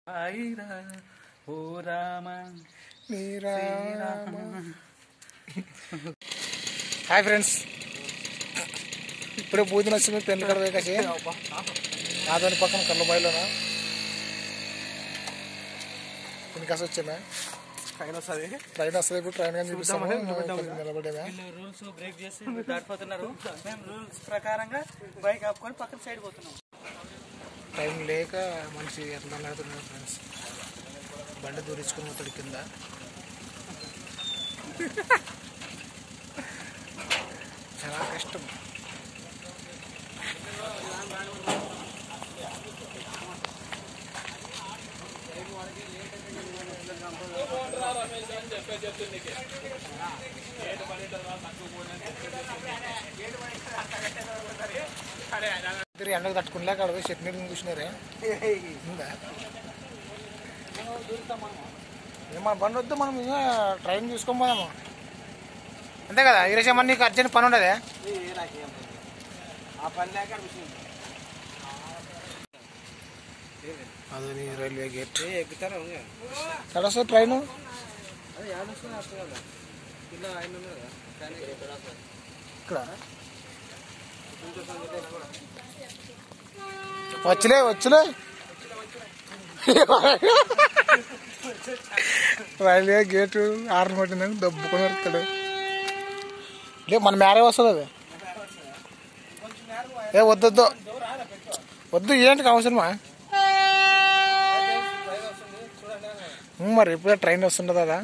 ఆయిరా ఓ Rama Srirama hi friends ఇప్పుడే పూజన వచ్చింది పెళ్లి కడ వేకాసి నాదని పక్కన కళ్ళబాయిలోనా ఇంకాసి వచ్చిందా ట్రైన్ వస్తుంది ట్రైన్ వస్తుంది ఇప్పుడు ట్రైన్ కానీ చూపిస్తాము కొంచెం నిలబడేదా వీళ్ళు రూల్స్ బ్రేక్ చేసి దాటిపోతున్నారు మేము రూల్స్ ప్రకారంగా బైక్ ఆపుకొని పక్కన సైడ్ పోతున్నాం టైం లేక మనిషి ఎట్లా నడుతున్నాడు ఫ్రెండ్స్ బండి దూరించుకుని పోతాడు కింద చాలా కష్టం ఇద్దరు ఎండకు తట్టుకునిలేక అక్కడ పోయి చెట్టు నీళ్ళు చూసినారే ఉందా ఏం మన బండి వద్దు మనం ఇంకా ట్రైన్ చూసుకొని పోదాము అంతే కదా ఈరోజు నీకు అర్జెంట్ పని ఉండదే ఆ పని లేక అదే రైల్వే గేట్ ఎక్కుతారు ఎక్కడ వస్తుంది ట్రైన్ అదే ఏడొస్తుంది అప్పుడు కదా కింద ఆయన ఉన్నారు కదా కానీ ఇక్కడ వచ్చలే వచ్చలే రైల్వే గేటు ఆరు కొట్టిందని దబ్బుకొని వస్తాడు లే మన మేరే వస్తుంది అది ఏ వద్దొద్దు వద్దు ఏంటి అవసరమా ఉమ్, మరి ఇప్పుడే ట్రైన్ వస్తుండదు కదా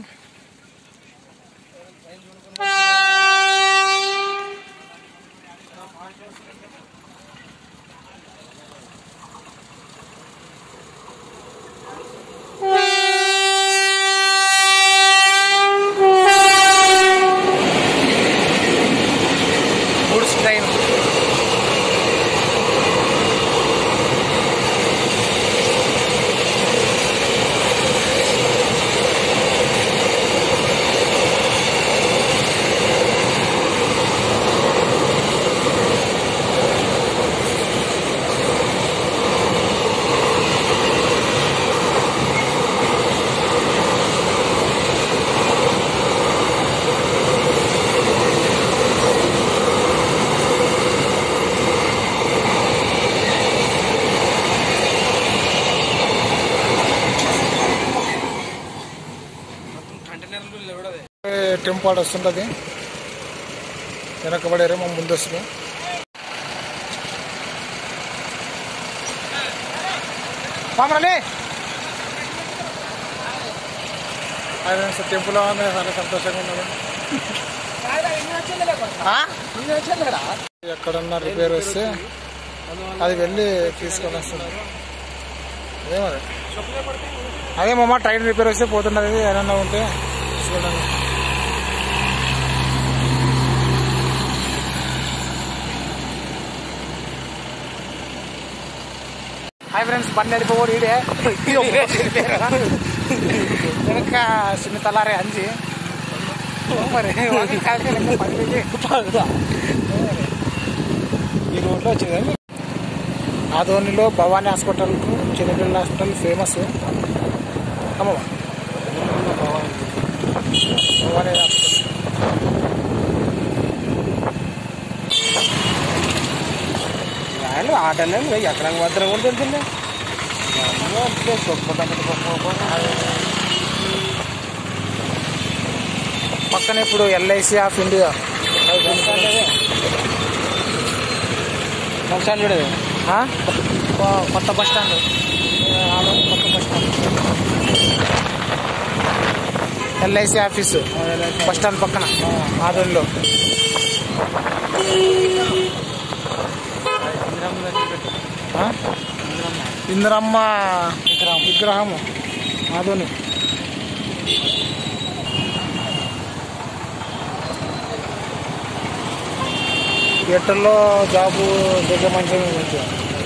గూడ్స్ ట్రైన్ కంటైనర్లు లేవడదే టెంపాడు వస్తుంటుంది వెనకబడేరేమో ముందు వస్తుంది మామూలే టెంపుల్ చాలా సంతోషంగా ఉన్నది ఆ? ఎక్కడన్నా రిపేర్ వస్తే అది వెళ్ళి తీసుకొని వస్తుంది అదే మరి అదే మామ ట్రైన్ రిపేర్ వస్తే పోతున్నది ఏదన్నా ఉంటే చూడండి హాయ్ ఫ్రెండ్స్ బండి నడిపోడు ఈడే వెనక చిన్న తలారే అంజి మరి వాకింగ్ కాలితే లెక్క పది వేలు. ఈ రోడ్లో వచ్చింది ఆదోనిలో భవానీ హాస్పిటల్ చిన్నపిల్లల హాస్పిటల్ ఫేమస్ అమ్మమ్మ భవానీ హాస్పిటల్ వాళ్ళు ఆటనే ఎక్కడ మాత్రం కూడా తెలిసిందే పక్కన ఇప్పుడు LIC of India bus stand చూడదు ఆ? కొ- కొత్త బస్ స్టాండ్ ఆదోని కొత్త bus stand LIC office bus stand పక్కన ఆదోనిలో ఆ? ఇందిరమ్మ విగ్రహము ఆదోని థియేటర్లో జాబు దగ్గర మంచిగా మంచిగా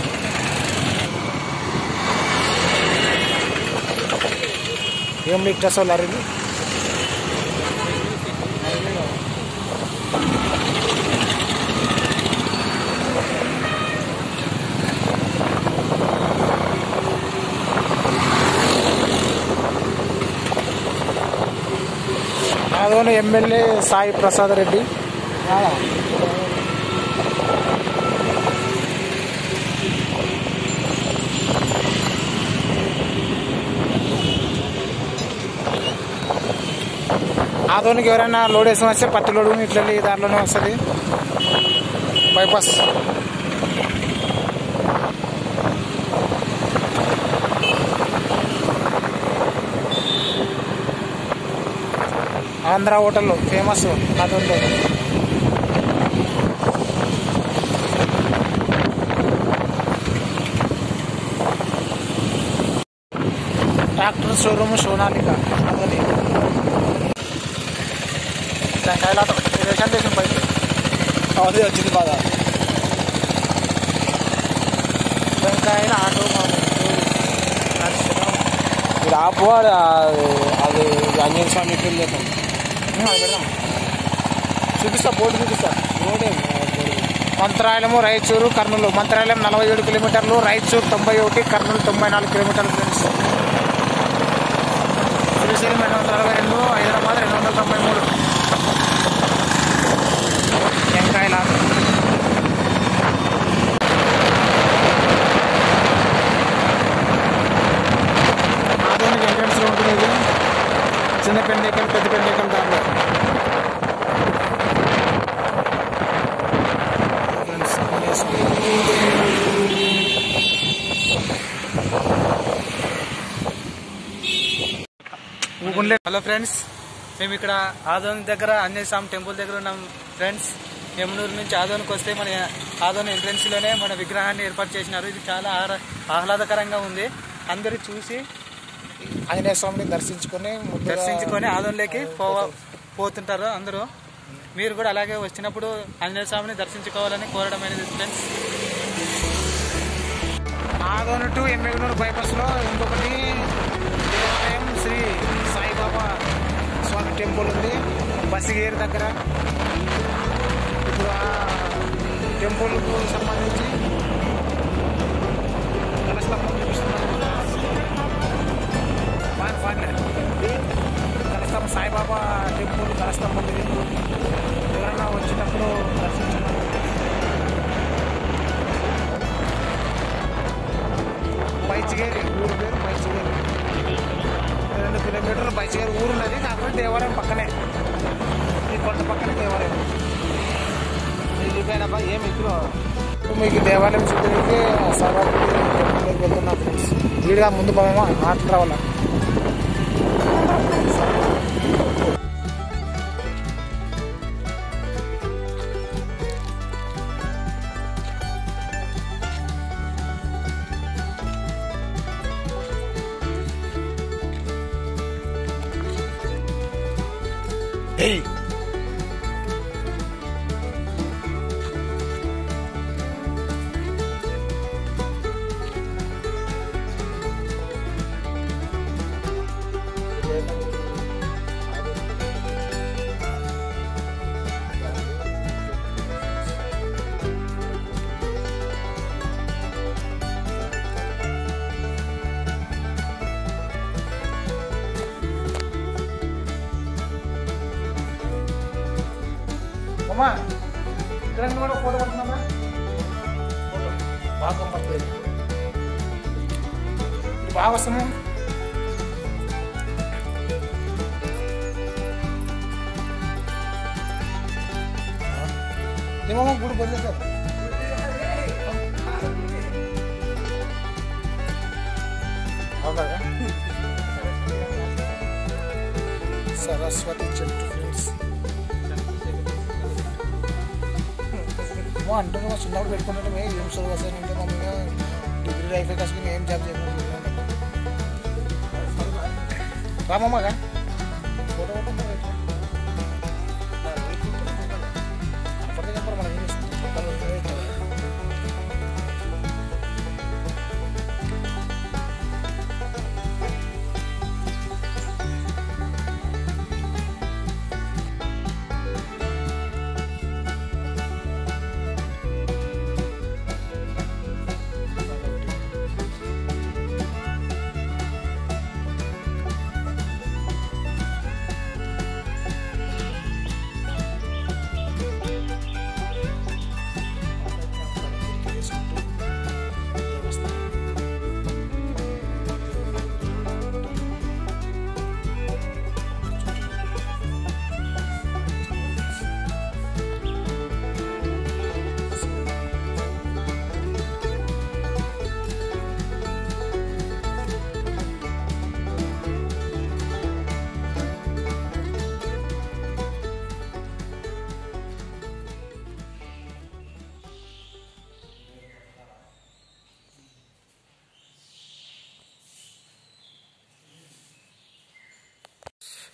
ఏం లీక్ చేస్తావు లారీని ఆదోని ఎమ్మెల్యే సాయి ప్రసాద్ రెడ్డి ఆదోనికి ఎవరైనా లోడ్ వేసుకుని వస్తే పత్తి లోడు ఇట్లా వెళ్ళి దాంట్లోనే వస్తుంది బైపాస్ ఆంధ్ర హోటల్ ఫేమస్ ఆదోనిలో ట్రాక్టర్ షోరూమ్ సోనాలిక అదని టెంకాయలాట రేషన్ స్టేషన్ పైకి అదే వచ్చింది బాధ టెంకాయల ఆటో నడుస్తున్నాం మీరు ఆపు అది అది ఆంజనేయ స్వామి ఫీల్ చేద్దాం అది పెడదాం చూపిస్తా బోర్డు చూపిస్తా రోడే మంత్రాలయము రాయచూరు కర్నూలు మంత్రాలయం నలభై ఏడు కిలోమీటర్లు రాయచూరు తొంభై ఒకటి కర్నూలు తొంభై నాలుగు కిలోమీటర్లు ఫ్రెండ్స్ శ్రీశైలం రెండు వందల అరవై రెండు హైదరాబాద్ రెండు వందల తొంభై మూడు టెంకాయల ఆటో ఆధునిక ఎంట్రన్స్ లో ఉంటుంది ఇది చిన్న పెండేకలు పెద్ద పెండేకలు దాంట్లో ఫ్రెండ్స్ ఊగుండే హలో ఫ్రెండ్స్ మేము ఇక్కడ ఆదోని దగ్గర ఆంజనేయ స్వామి టెంపుల్ దగ్గర ఉన్నాం ఫ్రెండ్స్ యమునూరు నుంచి ఆదోనికి వస్తే మన ఆదోని ఎంట్రన్స్ లోనే మన విగ్రహాన్ని ఏర్పాటు చేసినారు ఇది చాలా ఆహ్లా- ఆహ్లాదకరంగా ఉంది అందరూ చూసి ఆంజనేయ స్వామిని దర్శించుకొని ముందుగా దర్శించుకొని ఆదోనిలోకి పో పోతుంటారు అందరూ మీరు కూడా అలాగే వచ్చినప్పుడు ఆంజనేయ స్వామిని దర్శించుకోవాలని కోరడం అనేది friends Adoni to Yemmiganur bypass లో ఇంకొకటి దేవాలయం శ్రీ సాయిబాబా స్వామి టెంపుల్ ఉంది బసిగేరు దగ్గర ఇప్పుడు ఆ టెంపుల్ కు సంబంధించి కలస్తంభం చూపిస్తున్నాను ఫాన్ ఫాన్లే. కలస్తంభం సాయిబాబా టెంపుల్ కలస్తంభం ఇది ఎవరైనా వచ్చినప్పుడు దర్శించడం బైచిగేరి ఊరు పేరు బైచిగేరి రెండు కిలోమీటర్లు బైచిగేరి ఊరు ఉన్నది కాకపోతే దేవాలయం పక్కనే ఈ కొండ పక్కనే దేవాలయం వెళ్ళిపోయినప్ప ఏమి ఇక్కడ ఇప్పుడు మీకు దేవాలయం చూడడానికి సాయిబాబా టెంపుల్కి వెళ్తున్నాం ఫ్రెండ్స్ వీడిగా ముందు పోమా ఆటలు రావాలా ఏయ్ అమ్మా ఇక్కడ నుండి కూడా ఫోటో పడుతుందమ్మా ఫోటో బాగా కనపడుతుంది ఇది బాగా వస్తాము ఏమమ్మా గుడి బదిలేసారు అవునా సరస్వతి చెట్టు ఫ్రెండ్స్ మా అంటే మా చిన్నప్పుడు పెట్టుకుంటే మేము ఏం చదువు వస్తాను అంటే మమ్మల్ని డిగ్రీ అయిపోయి కాసుకుని ఏం జాబ్ చేయకుండా రామమ్మగా ఫోటో ఫోటో అప్పటికే చెప్పరు మనం ఏం చేస్తాం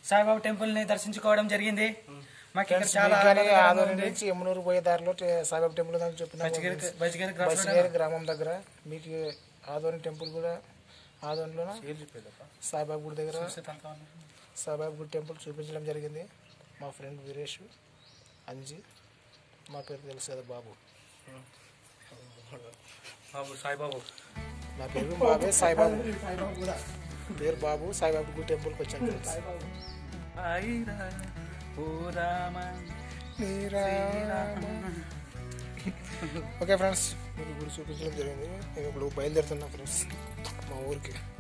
సాయిబాబా టెంపుల్ ని దర్శించుకోవడం జరిగింది మాకు ఇక్కడ చాలా కానీ ఆహ్లాదకరంగా ఆదోని ఉంది. నుంచి యమునూరు పోయే దారిలో టే- సాయిబాబా టెంపుల్ ఉందని చెప్పిన బజ్జిగిరి బజ్జిగిరి క్రాస్ రోడ్ బస్సిగేరి గ్రామం దగ్గర మీకు ఆదోని టెంపుల్ కూడా ఆదోనిలో సాయిబాబా గుడి దగ్గర సాయిబాబా గుడి టెంపుల్ చూపించడం జరిగింది మా ఫ్రెండ్ వీరేష్ అంజి మా పేరు తెలుసు కదా బాబు బాబు సాయిబాబు నా పేరు బాబే సాయిబాబు పేరు బాబు సాయిబాబా గుడి టెంపుల్కి వచ్చాను ఫ్రెండ్స్ సాయిరా, ఓ రామ ఓకే ఫ్రెండ్స్ మీకు గుడి చూపించడం జరిగింది నేను ఇప్పుడు బయలుదేరుతున్నా ఫ్రెండ్స్ మా ఊరికి